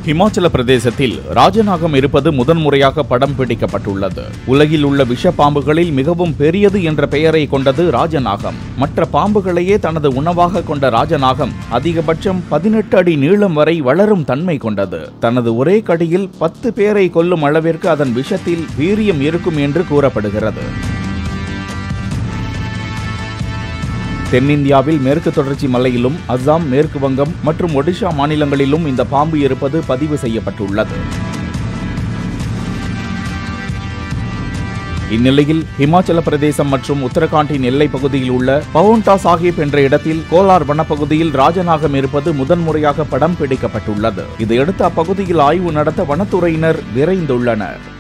ஹிமாச்சல பிரதேசத்தில் ராஜநாகம் இருப்பது முதன்முறையாக படம் பிடிக்கப்பட்டுள்ளது உலகில் உள்ள விஷ பாம்புகளில் மிகவும் பெரியது என்ற பெயரை கொண்டது ராஜநாகம் மற்ற பாம்புகளையே தனது உணவாக கொண்ட ராஜநாகம் அதிகபட்சம் பதினெட்டு அடி நீளம் வரை வளரும் தன்மை கொண்டது தனது ஒரே கடியில் பத்து பேரை கொல்லும் அளவிற்கு அதன் விஷத்தில் வீரியம் இருக்கும் என்று கூறப்படுகிறது தென்னிந்தியாவில் மேற்கு தொடர்ச்சி மலையிலும் அஸ்ஸாம் மேற்கு வங்கம் மற்றும் ஒடிஷா மாநிலங்களிலும் இந்த பாம்பு இருப்பது பதிவு செய்யப்பட்டுள்ளது இந்நிலையில் இமாச்சல பிரதேசம் மற்றும் உத்தரகாண்டின் எல்லைப் பகுதியில் உள்ள பவுண்டா சாஹிப் என்ற இடத்தில் கோலார் வனப்பகுதியில் ராஜநாகம் இருப்பது முதன்முறையாக படம் பிடிக்கப்பட்டுள்ளது இதையடுத்து அப்பகுதியில் ஆய்வு நடத்த வனத்துறையினர் விரைந்துள்ளனர்